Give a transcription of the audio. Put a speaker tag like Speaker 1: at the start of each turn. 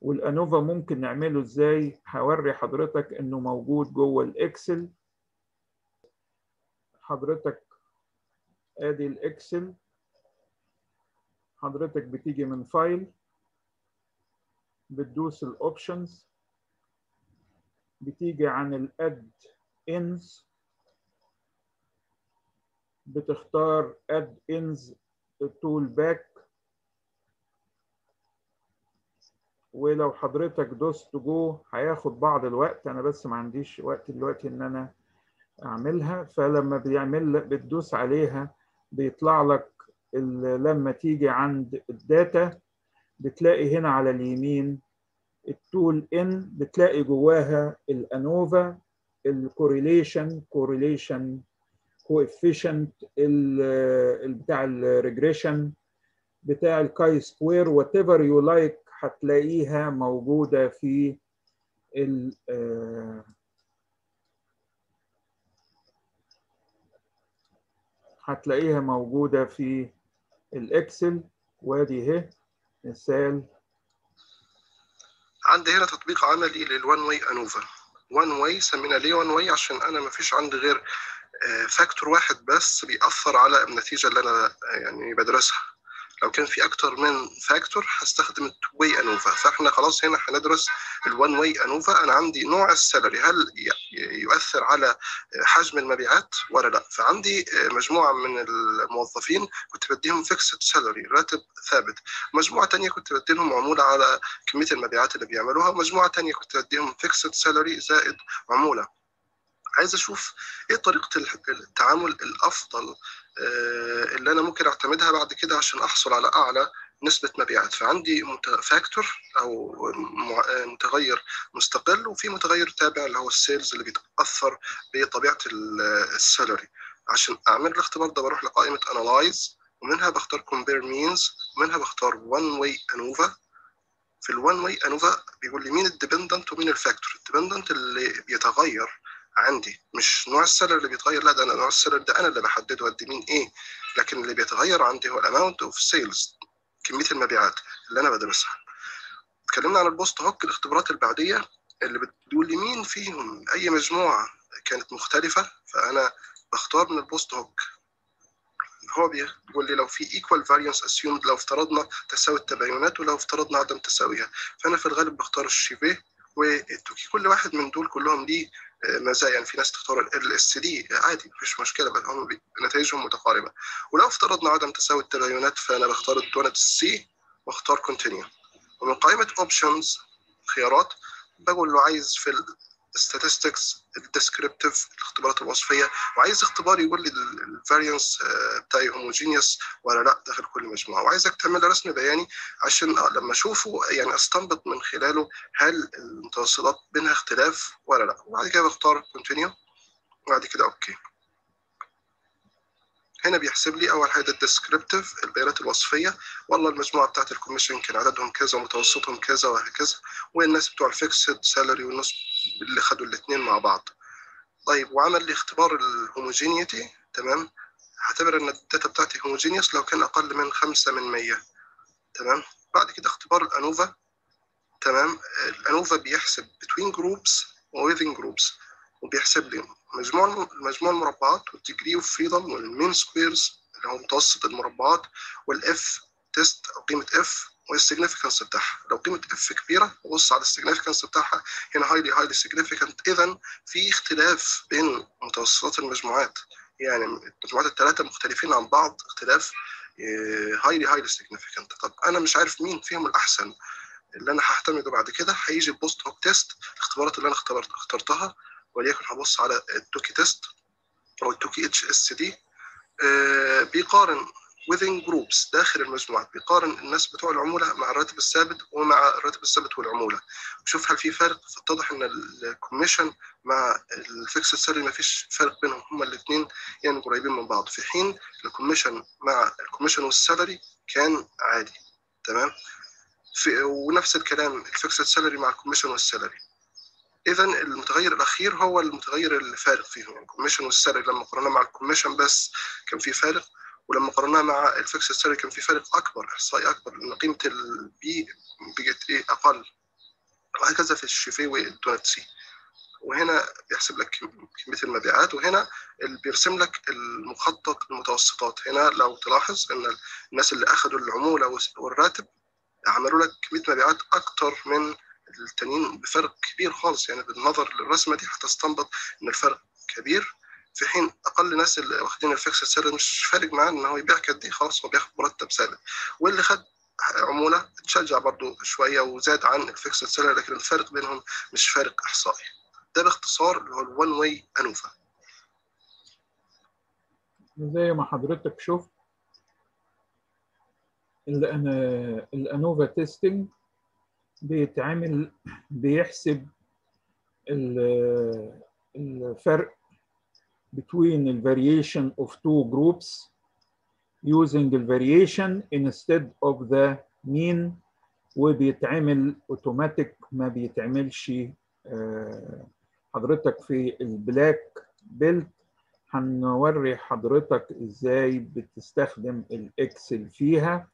Speaker 1: والانوفا ممكن نعمله ازاي هوري حضرتك انه موجود جوه الاكسل حضرتك ادي الاكسل حضرتك بتيجي من فايل بتدوس الاوبشنز بتيجي عن الاد انز بتختار اد انز تول باك ولو حضرتك دوست جو هياخد بعض الوقت انا بس ما عنديش وقت دلوقتي ان انا اعملها فلما بيعمل بتدوس عليها بيطلع لك لما تيجي عند الداتا بتلاقي هنا على اليمين التول ان بتلاقي جواها الانوفا الكوريليشن كوريليشن كوفيشنت بتاع الريجريشن بتاع الكاي سكوير وات ايفر يو لايك هتلاقيها موجوده في ال هتلاقيها موجوده في الاكسل وادي اهي مثال
Speaker 2: عندي هنا تطبيق عملي للوان واي انوفا وان واي سمينا ليه وان واي عشان انا ما فيش عندي غير فاكتور واحد بس بيأثر على النتيجة اللي أنا يعني بدرسها لو كان في أكتر من فاكتور هستخدم التو واي أنوفا فإحنا خلاص هنا هندرس الوان واي أنوفا أنا عندي نوع السالري هل يؤثر على حجم المبيعات ولا لا فعندي مجموعة من الموظفين كنت بديهم فيكسد سالري راتب ثابت مجموعة تانية كنت بديهم عمولة على كمية المبيعات اللي بيعملوها ومجموعة تانية كنت بديهم فيكسد سالري زائد عمولة عايز اشوف ايه طريقه التعامل الافضل اللي انا ممكن اعتمدها بعد كده عشان احصل على اعلى نسبه مبيعات فعندي فاكتور او متغير مستقل وفي متغير تابع اللي هو السيلز اللي بيتاثر بطبيعه السالري عشان اعمل الاختبار ده بروح لقائمه انالايز ومنها بختار كومبير مينز ومنها بختار وان واي انوفا في الوان واي انوفا بيقول لي مين الديبندنت ومين الفاكتور الديبندنت اللي بيتغير عندي مش نوع السالري اللي بيتغير لا ده انا نوع السالري ده انا اللي بحدده قد مين ايه لكن اللي بيتغير عندي هو الاماونت اوف سيلز كميه المبيعات اللي انا بدرسها اتكلمنا عن البوست هوك الاختبارات البعديه اللي بتقول لي مين فيهم اي مجموعه كانت مختلفه فانا بختار من البوست هوك هو بيقول لي لو في equal variance assumed لو افترضنا تساوي التباينات ولو افترضنا عدم تساويها فانا في الغالب بختار الشيفيه والتوكي كل واحد من دول كلهم ليه مزايا يعني في ناس تختار ال اس دي عادي مفيش مشكله بس هم نتائجهم متقاربه ولو افترضنا عدم تساوي التباينات فانا بختار الدونت سي واختار كونتينيو ومن قائمه اوبشنز خيارات بقول له عايز في statistics الديسكريبتيف الاختبارات الوصفيه وعايز اختبار يقول لي الفاريانس بتاعي هوموجينيوس ولا لا داخل كل مجموعه وعايزك تعمل رسم بياني عشان لما اشوفه يعني استنبط من خلاله هل المتوسطات بينها اختلاف ولا لا وبعد كده بختار كونتينيو وبعد كده اوكي هنا بيحسب لي اول حاجه الديسكريبتيف البيانات الوصفيه والله المجموعه بتاعت الكوميشن كان عددهم كذا ومتوسطهم كذا وهكذا والناس بتوع الفيكسد سالري والناس اللي خدوا الاثنين مع بعض طيب وعمل لي اختبار الهوموجينيتي تمام هعتبر ان الداتا بتاعتي هوموجينيوس لو كان اقل من 5 من 100 تمام بعد كده اختبار الانوفا تمام الانوفا بيحسب between groups و within groups وبيحسب لي مجموع مجموع المربعات والديجري اوف فريدم والمين سكويرز اللي هو متوسط المربعات والاف تيست او قيمه اف والسيجنفكانس بتاعها لو قيمه اف كبيره ببص على السيجنفكانس بتاعها هنا هايلي هايلي سيجنفكانت اذا في اختلاف بين متوسطات المجموعات يعني المجموعات الثلاثه مختلفين عن بعض اختلاف هايلي هايلي سيجنفكانت طب انا مش عارف مين فيهم الاحسن اللي انا هعتمده بعد كده هيجي البوست هوك تيست الاختبارات اللي انا اختبرت اخترتها وليكن هبص على التوكي تيست او التوكي اتش اس دي بيقارن within groups داخل المجموعات بيقارن الناس بتوع العمولة مع الراتب الثابت ومع الراتب الثابت والعمولة وشوف هل في فرق فاتضح ان الكوميشن مع الفيكس سالري ما فيش فرق بينهم هما الاثنين يعني قريبين من بعض في حين الكوميشن مع الكوميشن والسالري كان عادي تمام في ونفس الكلام الفيكس سالري مع الكوميشن والسالري اذا المتغير الاخير هو المتغير اللي فارق فيهم يعني الكوميشن والسالري لما قارناه مع الكوميشن بس كان في فارق ولما قارناه مع الفيكس سالري كان في فارق اكبر احصائي اكبر لان قيمه البي بقت ايه اقل وهكذا في الشيفي والدونات سي وهنا بيحسب لك كميه المبيعات وهنا اللي بيرسم لك المخطط المتوسطات هنا لو تلاحظ ان الناس اللي اخذوا العموله والراتب عملوا لك كميه مبيعات اكتر من التانيين بفرق كبير خالص يعني بالنظر للرسمه دي هتستنبط ان الفرق كبير في حين اقل ناس اللي واخدين الفيكس سالري مش فارق معاه ان هو يبيع قد ايه خلاص هو بياخد مرتب ثابت واللي خد عموله اتشجع برضو شويه وزاد عن الفيكس سالري لكن الفرق بينهم مش فارق احصائي ده باختصار اللي هو الوان واي انوفا
Speaker 1: زي ما حضرتك شفت الانوفا تيستنج بيتعمل بيحسب الفرق between the variation of two groups using the variation instead of the mean وبيتعمل اوتوماتيك ما بيتعملش حضرتك في البلاك بيلت هنوري حضرتك ازاي بتستخدم الاكسل فيها